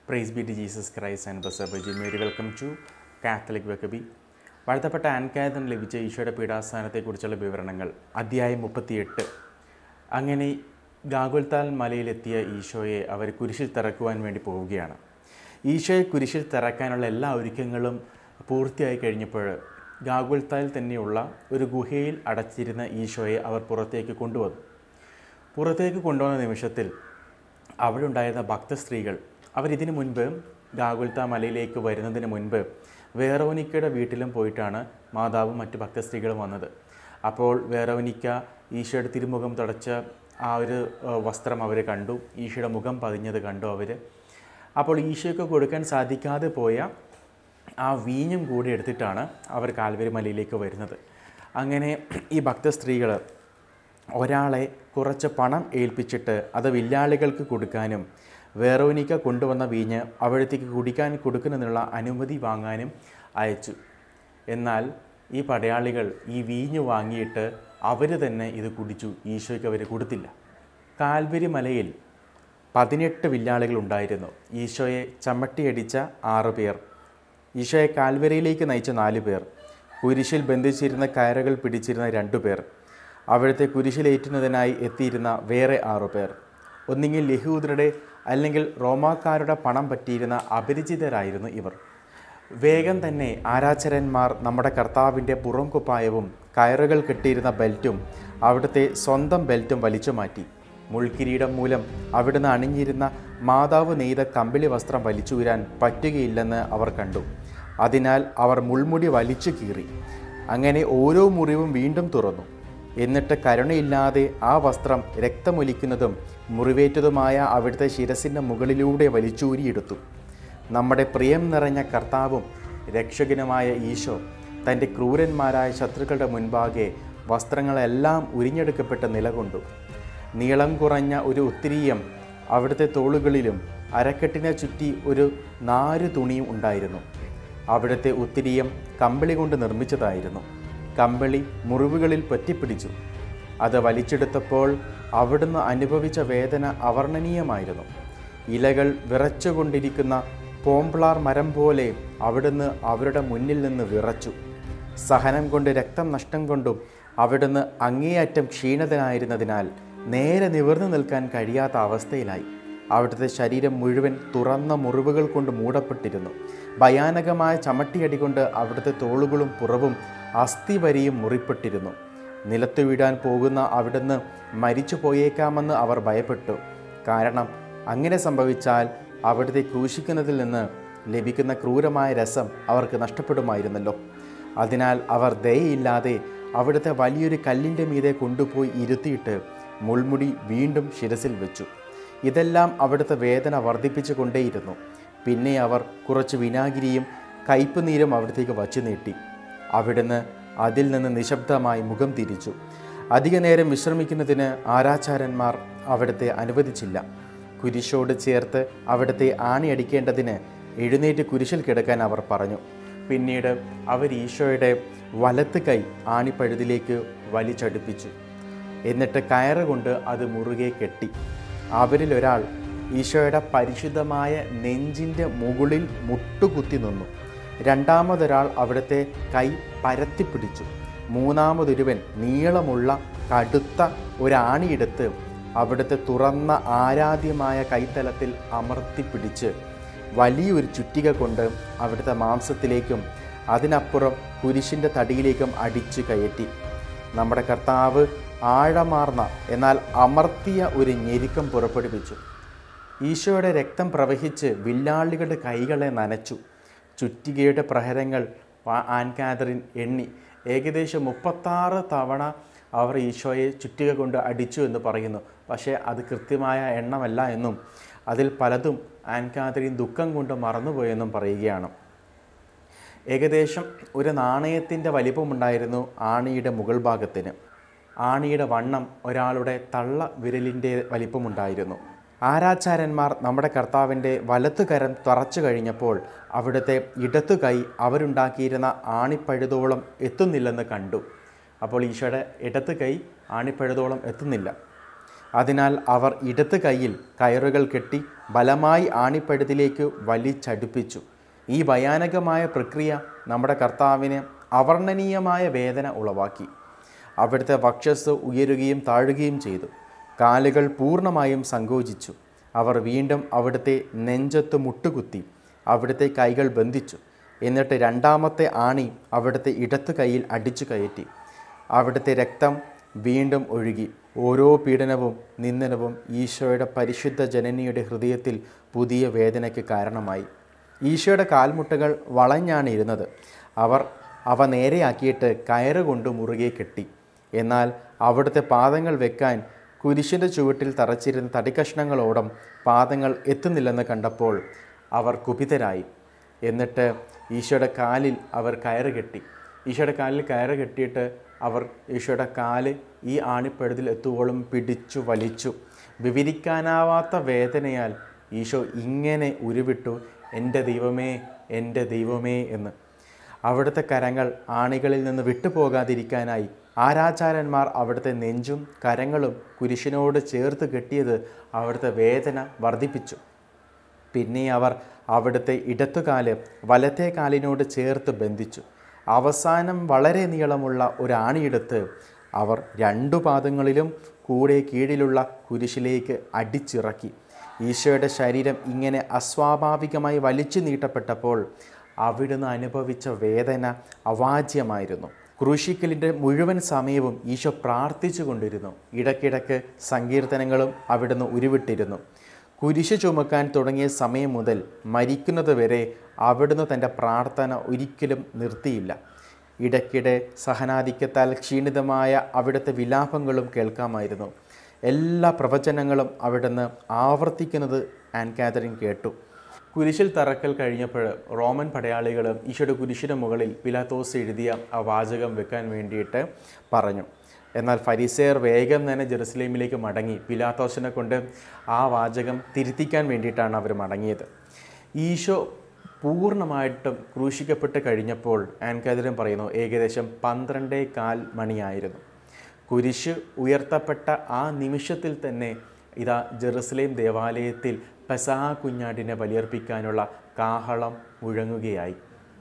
price be to Jesus Christ and ബസബജി Mary welcome to Catholic വെക്കബി വാഴ്ത്തപ്പെട്ട ആൻകായതൻ ലഭിച്ച ഈശോയുടെ പീഡാസ്ഥാനത്തെക്കുറിച്ചുള്ള വിവരണങ്ങൾ അധ്യായം മുപ്പത്തിയെട്ട് അങ്ങനെ ഗാഗുൽത്താൽ മലയിലെത്തിയ ഈശോയെ അവർ കുരിശിൽ തിറക്കുവാൻ വേണ്ടി പോവുകയാണ് ഈശോയെ കുരിശിൽ തിറക്കാനുള്ള എല്ലാ ഒരുക്കങ്ങളും പൂർത്തിയായി കഴിഞ്ഞപ്പോൾ ഗാഗുൽത്താൽ തന്നെയുള്ള ഒരു ഗുഹയിൽ അടച്ചിരുന്ന ഈശോയെ അവർ പുറത്തേക്ക് കൊണ്ടുവന്നു പുറത്തേക്ക് കൊണ്ടുവന്ന നിമിഷത്തിൽ അവിടെ ഉണ്ടായിരുന്ന ഭക്തസ്ത്രീകൾ അവരിതിനു മുൻപ് ഗാഗുൽത്ത മലയിലേക്ക് വരുന്നതിന് മുൻപ് വേറോനിക്കയുടെ വീട്ടിലും പോയിട്ടാണ് മാതാവും മറ്റ് ഭക്തസ്ത്രീകളും വന്നത് അപ്പോൾ വേറോനിക്ക ഈശോയുടെ തിരുമുഖം തുടച്ച ആ ഒരു ഏഹ്, വസ്ത്രം അവർ കണ്ടു ഈശോയുടെ മുഖം പതിഞ്ഞത് കണ്ടു അവർ അപ്പോൾ ഈശോയ്ക്ക് കൊടുക്കാൻ സാധിക്കാതെ പോയ ആ വീഞ്ഞും കൂടി എടുത്തിട്ടാണ് അവർ കാൽവരി മലയിലേക്ക് വരുന്നത് അങ്ങനെ ഈ ഭക്തസ്ത്രീകൾ ഒരാളെ കുറച്ച് പണം ഏൽപ്പിച്ചിട്ട് അത് വില്ലാളികൾക്ക് കൊടുക്കാനും വേറോനിക്ക കൊണ്ടുവന്ന വീഞ്ഞ് അവിടത്തേക്ക് കുടിക്കാൻ കൊടുക്കുന്നതിനുള്ള അനുമതി വാങ്ങാനും അയച്ചു എന്നാൽ ഈ പടയാളികൾ ഈ വീഞ്ഞ് വാങ്ങിയിട്ട് അവർ തന്നെ ഇത് കുടിച്ചു ഈശോയ്ക്ക് അവർ കൊടുത്തില്ല കാൽവരി മലയിൽ പതിനെട്ട് വില്ലാളികൾ ഉണ്ടായിരുന്നു ഈശോയെ ചമ്മട്ടിയടിച്ച ആറ് പേർ ഈശോയെ കാൽവരയിലേക്ക് നയിച്ച നാല് പേർ കുരിശിൽ ബന്ധിച്ചിരുന്ന കയറുകൾ പിടിച്ചിരുന്ന രണ്ടു പേർ അവിടുത്തെ കുരിശിലേറ്റുന്നതിനായി എത്തിയിരുന്ന വേറെ ആറു പേർ ഒന്നുകിൽ യഹൂദരുടെ അല്ലെങ്കിൽ റോമാക്കാരുടെ പണം പറ്റിയിരുന്ന അപരിചിതരായിരുന്നു ഇവർ വേഗം തന്നെ ആരാചരന്മാർ നമ്മുടെ കർത്താവിൻ്റെ പുറം കുപ്പായവും കയറുകൾ കെട്ടിയിരുന്ന ബെൽറ്റും അവിടുത്തെ സ്വന്തം ബെൽറ്റും വലിച്ചു മാറ്റി മുൾക്കിരീടം മൂലം അവിടുന്ന് അണിഞ്ഞിരുന്ന മാതാവ് നെയ്ത കമ്പിളി വസ്ത്രം വലിച്ചൂരാൻ പറ്റുകയില്ലെന്ന് അവർ കണ്ടു അതിനാൽ അവർ മുൾമുടി വലിച്ചു കീറി അങ്ങനെ ഓരോ മുറിവും വീണ്ടും തുറന്നു എന്നിട്ട് കരുണയില്ലാതെ ആ വസ്ത്രം രക്തമൊലിക്കുന്നതും മുറിവേറ്റതുമായ അവിടുത്തെ ശിരസിൻ്റെ മുകളിലൂടെ വലിച്ചൂരിയെടുത്തു നമ്മുടെ പ്രിയം നിറഞ്ഞ കർത്താവും രക്ഷകനുമായ ഈശോ തൻ്റെ ക്രൂരന്മാരായ ശത്രുക്കളുടെ മുൻപാകെ വസ്ത്രങ്ങളെല്ലാം ഉരിഞ്ഞെടുക്കപ്പെട്ട് നിലകൊണ്ടു നീളം കുറഞ്ഞ ഒരു ഉത്തിരീയം അവിടുത്തെ തോളുകളിലും അരക്കെട്ടിനെ ചുറ്റി ഒരു നാരു തുണിയും ഉണ്ടായിരുന്നു അവിടുത്തെ ഉത്തിരീയം കമ്പിളി കൊണ്ട് നിർമ്മിച്ചതായിരുന്നു കമ്പിളി മുറിവുകളിൽ പറ്റിപ്പിടിച്ചു അത് വലിച്ചെടുത്തപ്പോൾ അവിടുന്ന് അനുഭവിച്ച വേദന അവർണ്ണനീയമായിരുന്നു ഇലകൾ വിറച്ചുകൊണ്ടിരിക്കുന്ന പോംപ്ലാർ മരം പോലെ അവിടുന്ന് അവരുടെ മുന്നിൽ നിന്ന് വിറച്ചു സഹനം കൊണ്ട് രക്തം നഷ്ടം കൊണ്ടും അവിടുന്ന് അങ്ങേയറ്റം ക്ഷീണിതനായിരുന്നതിനാൽ നേരെ നിവർന്നു നിൽക്കാൻ കഴിയാത്ത അവസ്ഥയിലായി അവിടുത്തെ ശരീരം മുഴുവൻ തുറന്ന മുറിവുകൾ കൊണ്ട് മൂടപ്പെട്ടിരുന്നു ഭയാനകമായ ചമട്ടിയടി കൊണ്ട് അവിടുത്തെ തോളുകളും പുറവും അസ്ഥി വരിയും മുറിപ്പെട്ടിരുന്നു നിലത്തു വീഴാൻ പോകുന്ന അവിടുന്ന് മരിച്ചു പോയേക്കാമെന്ന് അവർ ഭയപ്പെട്ടു കാരണം അങ്ങനെ സംഭവിച്ചാൽ അവിടുത്തെ ക്രൂശിക്കുന്നതിൽ നിന്ന് ലഭിക്കുന്ന ക്രൂരമായ രസം അവർക്ക് നഷ്ടപ്പെടുമായിരുന്നല്ലോ അതിനാൽ അവർ ദയയില്ലാതെ അവിടുത്തെ വലിയൊരു കല്ലിൻ്റെ മീതെ കൊണ്ടുപോയി ഇരുത്തിയിട്ട് മുൾമുടി വീണ്ടും ശിരസിൽ വെച്ചു ഇതെല്ലാം അവിടുത്തെ വേദന വർദ്ധിപ്പിച്ചു കൊണ്ടേയിരുന്നു പിന്നെ അവർ കുറച്ച് വിനാഗിരിയും കയ്പ് നീരും അവിടത്തേക്ക് വച്ചു നീട്ടി അവിടുന്ന് അതിൽ നിന്ന് നിശബ്ദമായി മുഖം തിരിച്ചു അധിക നേരം വിശ്രമിക്കുന്നതിന് ആരാചാരന്മാർ അവിടുത്തെ അനുവദിച്ചില്ല കുരിശോട് ചേർത്ത് അവിടുത്തെ ആണിയടിക്കേണ്ടതിന് എഴുന്നേറ്റ് കുരിശിൽ കിടക്കാൻ അവർ പറഞ്ഞു പിന്നീട് അവർ ഈശോയുടെ വലത്ത് കൈ ആണിപ്പഴുതിലേക്ക് വലിച്ചടുപ്പിച്ചു എന്നിട്ട് കയറ് കൊണ്ട് അത് മുറുകെ കെട്ടി അവരിൽ ഒരാൾ ഈശോയുടെ പരിശുദ്ധമായ നെഞ്ചിൻ്റെ മുകളിൽ മുട്ടുകുത്തി നിന്നു രണ്ടാമതൊരാൾ അവിടുത്തെ കൈ പരത്തിപ്പിടിച്ചു മൂന്നാമതൊരുവൻ നീളമുള്ള കടുത്ത ഒരാണിയെടുത്ത് അവിടുത്തെ തുറന്ന ആരാധ്യമായ കൈത്തലത്തിൽ അമർത്തിപ്പിടിച്ച് വലിയൊരു ചുറ്റിക കൊണ്ട് അവിടുത്തെ മാംസത്തിലേക്കും അതിനപ്പുറം കുരിശിൻ്റെ തടിയിലേക്കും അടിച്ചു കയറ്റി നമ്മുടെ കർത്താവ് ആഴമാർന്ന എന്നാൽ അമർത്തിയ ഒരു ഞെരുക്കം പുറപ്പെടുവിച്ചു ഈശോയുടെ രക്തം പ്രവഹിച്ച് വില്ലാളികളുടെ കൈകളെ നനച്ചു ചുറ്റികയുടെ പ്രഹരങ്ങൾ ആ- ആൻ കാതറിൻ എണ്ണി ഏകദേശം മുപ്പത്താറ് തവണ അവർ ഈശോയെ ചുറ്റിക കൊണ്ട് അടിച്ചു എന്ന് പറയുന്നു പക്ഷേ അത് കൃത്യമായ എണ്ണമല്ല എന്നും അതിൽ പലതും ആൻ കാതറിൻ ദുഃഖം കൊണ്ട് മറന്നുപോയെന്നും പറയുകയാണ് ഏകദേശം ഒരു നാണയത്തിൻ്റെ വലിപ്പമുണ്ടായിരുന്നു ആണിയുടെ മുകൾ ഭാഗത്തിന് ആണിയുടെ വണ്ണം ഒരാളുടെ തള്ള വിരലിൻ്റെ വലിപ്പമുണ്ടായിരുന്നു ആരാചാരന്മാർ നമ്മുടെ കർത്താവിൻ്റെ വലത്തു കരം തറച്ചു കഴിഞ്ഞപ്പോൾ അവിടുത്തെ ഇടത്തു കൈ അവരുണ്ടാക്കിയിരുന്ന ആണിപ്പഴുതോളം എത്തുന്നില്ലെന്ന് കണ്ടു അപ്പോൾ ഈശോയുടെ ഇടത്ത് കൈ ആണിപ്പഴുതോളം എത്തുന്നില്ല അതിനാൽ അവർ ഇടത്ത് കൈയിൽ കയറുകൾ കെട്ടി ബലമായി ആണിപ്പഴുതിലേക്ക് വലിച്ചടുപ്പിച്ചു ഈ ഭയാനകമായ പ്രക്രിയ നമ്മുടെ കർത്താവിന് അവർണ്ണനീയമായ വേദന ഉളവാക്കി അവിടുത്തെ വക്ഷസ് ഉയരുകയും താഴുകയും ചെയ്തു കാലുകൾ പൂർണ്ണമായും സങ്കോചിച്ചു അവർ വീണ്ടും അവിടുത്തെ നെഞ്ചത്ത് മുട്ടുകുത്തി അവിടുത്തെ കൈകൾ ബന്ധിച്ചു എന്നിട്ട് രണ്ടാമത്തെ ആണി അവിടുത്തെ ഇടത്ത് കൈയിൽ അടിച്ചു കയറ്റി അവിടുത്തെ രക്തം വീണ്ടും ഒഴുകി ഓരോ പീഡനവും നിന്ദനവും ഈശോയുടെ പരിശുദ്ധ ജനനിയുടെ ഹൃദയത്തിൽ പുതിയ വേദനയ്ക്ക് കാരണമായി ഈശോയുടെ കാൽമുട്ടകൾ വളഞ്ഞാണ് ഇരുന്നത് അവർ അവ നേരെയാക്കിയിട്ട് കയറുകൊണ്ട് മുറുകെ കെട്ടി എന്നാൽ അവിടുത്തെ പാദങ്ങൾ വെക്കാൻ കുരിശിൻ്റെ ചുവട്ടിൽ തറച്ചിരുന്ന തടിക്കഷ്ണങ്ങളോടും പാദങ്ങൾ എത്തുന്നില്ലെന്ന് കണ്ടപ്പോൾ അവർ കുപിതരായി എന്നിട്ട് ഈശോയുടെ കാലിൽ അവർ കയറ് കെട്ടി ഈശോയുടെ കാലിൽ കയറ് കെട്ടിയിട്ട് അവർ ഈശോയുടെ കാല് ഈ ആണിപ്പഴുതിൽ എത്തുവോളം പിടിച്ചു വലിച്ചു വിവരിക്കാനാവാത്ത വേദനയാൽ ഈശോ ഇങ്ങനെ ഉരുവിട്ടു എൻ്റെ ദൈവമേ എൻ്റെ ദൈവമേ എന്ന് അവിടുത്തെ കരങ്ങൾ ആണികളിൽ നിന്ന് വിട്ടുപോകാതിരിക്കാനായി ആരാചാരന്മാർ അവിടുത്തെ നെഞ്ചും കരങ്ങളും കുരിശിനോട് ചേർത്ത് കെട്ടിയത് അവിടുത്തെ വേദന വർദ്ധിപ്പിച്ചു പിന്നെ അവർ അവിടുത്തെ ഇടത്തുകാല് വലത്തെ കാലിനോട് ചേർത്ത് ബന്ധിച്ചു അവസാനം വളരെ നീളമുള്ള ഒരു ആണിയെടുത്ത് അവർ രണ്ടു പാദങ്ങളിലും കൂടെ കീഴിലുള്ള കുരിശിലേക്ക് അടിച്ചിറക്കി ഈശോയുടെ ശരീരം ഇങ്ങനെ അസ്വാഭാവികമായി വലിച്ചു നീട്ടപ്പെട്ടപ്പോൾ അവിടുന്ന് അനുഭവിച്ച വേദന അവാച്യമായിരുന്നു ക്രൂശിക്കലിൻ്റെ മുഴുവൻ സമയവും ഈശോ പ്രാർത്ഥിച്ചു കൊണ്ടിരുന്നു ഇടയ്ക്കിടയ്ക്ക് സങ്കീർത്തനങ്ങളും അവിടുന്ന് ഉരുവിട്ടിരുന്നു കുരിശ് ചുമക്കാൻ തുടങ്ങിയ സമയം മുതൽ മരിക്കുന്നത് വരെ അവിടുന്ന് തൻ്റെ പ്രാർത്ഥന ഒരിക്കലും നിർത്തിയില്ല ഇടയ്ക്കിടെ സഹനാധിക്യത്താൽ ക്ഷീണിതമായ അവിടുത്തെ വിലാപങ്ങളും കേൾക്കാമായിരുന്നു എല്ലാ പ്രവചനങ്ങളും അവിടുന്ന് ആവർത്തിക്കുന്നത് ആൻ കാതറിൻ കേട്ടു കുരിശിൽ തറക്കൽ കഴിഞ്ഞപ്പോൾ റോമൻ പടയാളികൾ ഈശോയുടെ കുരിശിന് മുകളിൽ പിലാത്തോസ് എഴുതിയ ആ വാചകം വെക്കാൻ വേണ്ടിയിട്ട് പറഞ്ഞു എന്നാൽ ഫരിസേർ വേഗം തന്നെ ജെറുസലേമിലേക്ക് മടങ്ങി പിലാത്തോസിനെ കൊണ്ട് ആ വാചകം തിരുത്തിക്കാൻ വേണ്ടിയിട്ടാണ് അവർ മടങ്ങിയത് ഈശോ പൂർണ്ണമായിട്ടും ക്രൂശിക്കപ്പെട്ട് കഴിഞ്ഞപ്പോൾ ആൻകാതിരം പറയുന്നു ഏകദേശം പന്ത്രണ്ടേ കാൽ മണിയായിരുന്നു കുരിശ് ഉയർത്തപ്പെട്ട ആ നിമിഷത്തിൽ തന്നെ ഇതാ ജെറുസലേം ദേവാലയത്തിൽ പെസഹ കുഞ്ഞാടിനെ ബലിയർപ്പിക്കാനുള്ള കാഹളം മുഴങ്ങുകയായി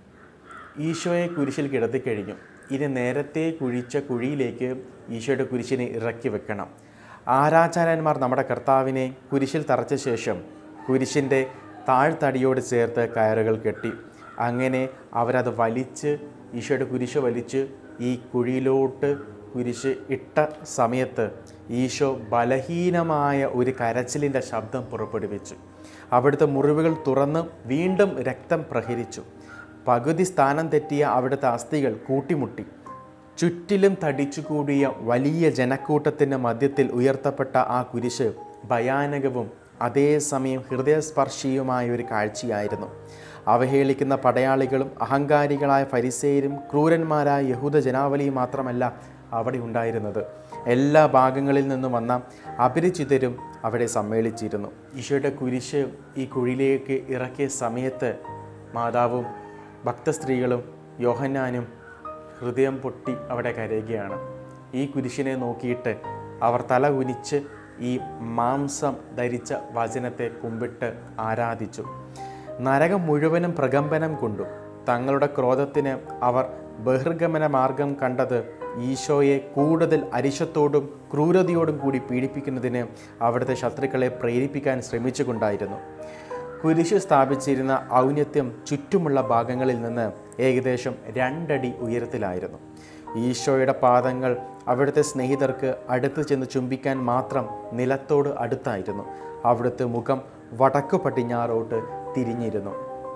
ഈശോയെ കുരിശിൽ കിടത്തിക്കഴിഞ്ഞു ഇനി നേരത്തെ കുഴിച്ച കുഴിയിലേക്ക് ഈശോയുടെ കുരിശിനെ ഇറക്കി വെക്കണം ആരാചാര്യന്മാർ നമ്മുടെ കർത്താവിനെ കുരിശിൽ തറച്ച ശേഷം കുരിശിൻ്റെ താഴ്ത്തടിയോട് ചേർത്ത് കയറുകൾ കെട്ടി അങ്ങനെ അവരത് വലിച്ച് ഈശോയുടെ കുരിശ് വലിച്ച് ഈ കുഴിയിലോട്ട് കുരിശ് ഇട്ട സമയത്ത് ഈശോ ബലഹീനമായ ഒരു കരച്ചിലിൻ്റെ ശബ്ദം പുറപ്പെടുവിച്ചു അവിടുത്തെ മുറിവുകൾ തുറന്ന് വീണ്ടും രക്തം പ്രഹരിച്ചു പകുതി സ്ഥാനം തെറ്റിയ അവിടുത്തെ അസ്ഥികൾ കൂട്ടിമുട്ടി ചുറ്റിലും തടിച്ചുകൂടിയ വലിയ ജനക്കൂട്ടത്തിൻ്റെ മധ്യത്തിൽ ഉയർത്തപ്പെട്ട ആ കുരിശ് ഭയാനകവും അതേസമയം ഹൃദയസ്പർശിയുമായ ഒരു കാഴ്ചയായിരുന്നു അവഹേളിക്കുന്ന പടയാളികളും അഹങ്കാരികളായ ഫരിസേരും ക്രൂരന്മാരായ യഹൂദ ജനാവലിയും മാത്രമല്ല അവിടെ ഉണ്ടായിരുന്നത് എല്ലാ ഭാഗങ്ങളിൽ നിന്നും വന്ന അപരിചിതരും അവിടെ സമ്മേളിച്ചിരുന്നു ഈശോയുടെ കുരിശ് ഈ കുഴിയിലേക്ക് ഇറക്കിയ സമയത്ത് മാതാവും ഭക്തസ്ത്രീകളും യോഹന്നാനും ഹൃദയം പൊട്ടി അവിടെ കരയുകയാണ് ഈ കുരിശിനെ നോക്കിയിട്ട് അവർ തല കുനിച്ച് ഈ മാംസം ധരിച്ച വചനത്തെ കുമ്പിട്ട് ആരാധിച്ചു നരകം മുഴുവനും പ്രകമ്പനം കൊണ്ടു തങ്ങളുടെ ക്രോധത്തിന് അവർ ബഹിർഗമന മാർഗം കണ്ടത് ഈശോയെ കൂടുതൽ അരിശത്തോടും ക്രൂരതയോടും കൂടി പീഡിപ്പിക്കുന്നതിന് അവിടുത്തെ ശത്രുക്കളെ പ്രേരിപ്പിക്കാൻ ശ്രമിച്ചുകൊണ്ടായിരുന്നു കുരിശ് സ്ഥാപിച്ചിരുന്ന ഔന്നത്യം ചുറ്റുമുള്ള ഭാഗങ്ങളിൽ നിന്ന് ഏകദേശം രണ്ടടി ഉയരത്തിലായിരുന്നു ഈശോയുടെ പാദങ്ങൾ അവിടുത്തെ സ്നേഹിതർക്ക് അടുത്ത് ചെന്ന് ചുംബിക്കാൻ മാത്രം നിലത്തോട് അടുത്തായിരുന്നു അവിടുത്തെ മുഖം വടക്കു പടിഞ്ഞാറോട്ട് തിരിഞ്ഞിരുന്നു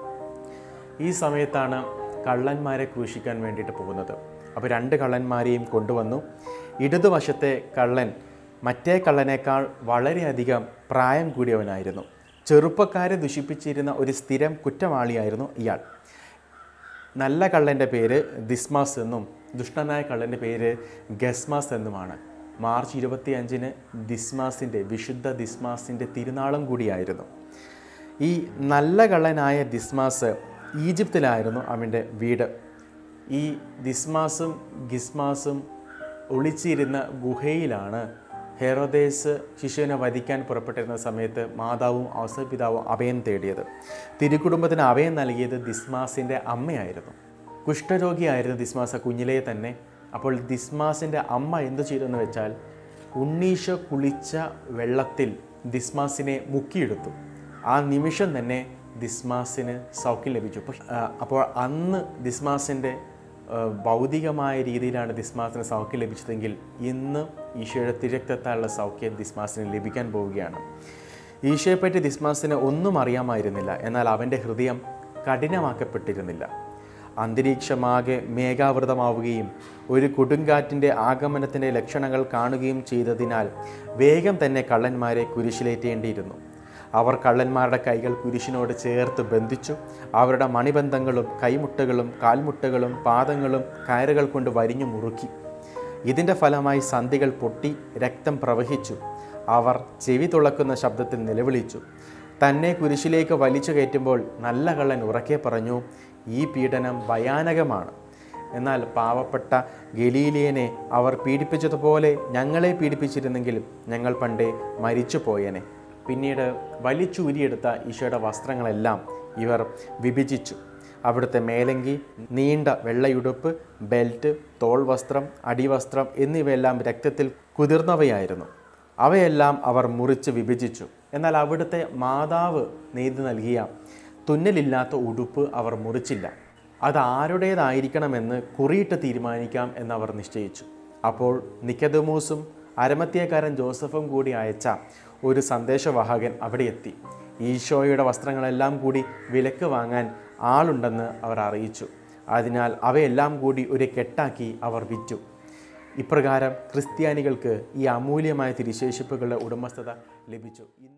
ഈ സമയത്താണ് കള്ളന്മാരെ ക്രൂശിക്കാൻ വേണ്ടിയിട്ട് പോകുന്നത് അപ്പോൾ രണ്ട് കള്ളന്മാരെയും കൊണ്ടുവന്നു ഇടതുവശത്തെ കള്ളൻ മറ്റേ കള്ളനേക്കാൾ വളരെയധികം പ്രായം കൂടിയവനായിരുന്നു ചെറുപ്പക്കാരെ ദുഷിപ്പിച്ചിരുന്ന ഒരു സ്ഥിരം കുറ്റവാളിയായിരുന്നു ഇയാൾ നല്ല കള്ളൻ്റെ പേര് ദിസ്മാസ് എന്നും ദുഷ്ടനായ കള്ളൻ്റെ പേര് ഗസ്മാസ് എന്നുമാണ് മാർച്ച് ഇരുപത്തി അഞ്ചിന് ദിസ്മാസിൻ്റെ വിശുദ്ധ ദിസ്മാസിൻ്റെ തിരുനാളും കൂടിയായിരുന്നു ഈ നല്ല കള്ളനായ ദിസ്മാസ് ഈജിപ്തിലായിരുന്നു അവൻ്റെ വീട് ഈ ദിസ്മാസും ഗിസ്മാസും ഒളിച്ചിരുന്ന ഗുഹയിലാണ് ഹെറോദേസ് ശിശുവിനെ വധിക്കാൻ പുറപ്പെട്ടിരുന്ന സമയത്ത് മാതാവും ഔസപിതാവും അഭയം തേടിയത് തിരുക്കുടുംബത്തിന് അഭയം നൽകിയത് ദിസ്മാസിൻ്റെ അമ്മയായിരുന്നു കുഷ്ഠരോഗിയായിരുന്ന ദിസ്മാസ് കുഞ്ഞിലേ തന്നെ അപ്പോൾ ദിസ്മാസിൻ്റെ അമ്മ എന്തു ചെയ്തെന്ന് വെച്ചാൽ ഉണ്ണീശോ കുളിച്ച വെള്ളത്തിൽ ദിസ്മാസിനെ മുക്കിയെടുത്തു ആ നിമിഷം തന്നെ ദിസ്മാസിന് സൗഖ്യം ലഭിച്ചു പക്ഷ- ആ, അപ്പോൾ അന്ന് ദിസ്മാസിൻ്റെ ആ, ഭൗതികമായ രീതിയിലാണ് ദിസ്മാസിന് സൗഖ്യം ലഭിച്ചതെങ്കിൽ ഇന്ന് ഈശോയുടെ തിരക്തത്താലുള്ള സൗഖ്യം ദിസ്മാസിന് ലഭിക്കാൻ പോവുകയാണ് ഈശോയെപ്പറ്റി ദിസ്മാസിന് ഒന്നും അറിയാമായിരുന്നില്ല എന്നാൽ അവൻ്റെ ഹൃദയം കഠിനമാക്കപ്പെട്ടിരുന്നില്ല അന്തരീക്ഷമാകെ മേഘാവൃതമാവുകയും ഒരു കൊടുങ്കാറ്റിൻ്റെ ആഗമനത്തിൻ്റെ ലക്ഷണങ്ങൾ കാണുകയും ചെയ്തതിനാൽ വേഗം തന്നെ കള്ളന്മാരെ കുരിശിലേറ്റേണ്ടിയിരുന്നു അവർ കള്ളന്മാരുടെ കൈകൾ കുരിശിനോട് ചേർത്ത് ബന്ധിച്ചു അവരുടെ മണിബന്ധങ്ങളും കൈമുട്ടകളും കാൽമുട്ടകളും പാദങ്ങളും കയറുകൾ കൊണ്ട് വരിഞ്ഞു മുറുക്കി ഇതിൻ്റെ ഫലമായി സന്ധികൾ പൊട്ടി രക്തം പ്രവഹിച്ചു അവർ ചെവി തുളക്കുന്ന ശബ്ദത്തിൽ നിലവിളിച്ചു തന്നെ കുരിശിലേക്ക് വലിച്ചു കയറ്റുമ്പോൾ നല്ല കള്ളൻ ഉറക്കെ പറഞ്ഞു ഈ പീഡനം ഭയാനകമാണ് എന്നാൽ പാവപ്പെട്ട ഗലീലിയനെ അവർ പീഡിപ്പിച്ചതുപോലെ ഞങ്ങളെ പീഡിപ്പിച്ചിരുന്നെങ്കിൽ ഞങ്ങൾ പണ്ടേ മരിച്ചു പോയേനെ പിന്നീട് വലിച്ചൂരിയെടുത്ത ഈശോയുടെ വസ്ത്രങ്ങളെല്ലാം ഇവർ വിഭജിച്ചു അവിടുത്തെ മേലങ്കി നീണ്ട വെള്ളയുടുപ്പ് ബെൽറ്റ് തോൾ വസ്ത്രം അടിവസ്ത്രം എന്നിവയെല്ലാം രക്തത്തിൽ കുതിർന്നവയായിരുന്നു അവയെല്ലാം അവർ മുറിച്ച് വിഭജിച്ചു എന്നാൽ അവിടുത്തെ മാതാവ് നെയ്ത് നൽകിയ തുന്നലില്ലാത്ത ഉടുപ്പ് അവർ മുറിച്ചില്ല അത് ആരുടേതായിരിക്കണമെന്ന് കുറിയിട്ട് തീരുമാനിക്കാം എന്നവർ നിശ്ചയിച്ചു അപ്പോൾ നിക്കദമൂസും അരമത്തിയക്കാരൻ ജോസഫും കൂടി അയച്ച ഒരു സന്ദേശവാഹകൻ അവിടെ എത്തി ഈശോയുടെ വസ്ത്രങ്ങളെല്ലാം കൂടി വിലക്ക് വാങ്ങാൻ ആളുണ്ടെന്ന് അവർ അറിയിച്ചു അതിനാൽ അവയെല്ലാം കൂടി ഒരു കെട്ടാക്കി അവർ വിറ്റു ഇപ്രകാരം ക്രിസ്ത്യാനികൾക്ക് ഈ അമൂല്യമായ തിരുശേഷിപ്പുകളുടെ ഉടമസ്ഥത ലഭിച്ചു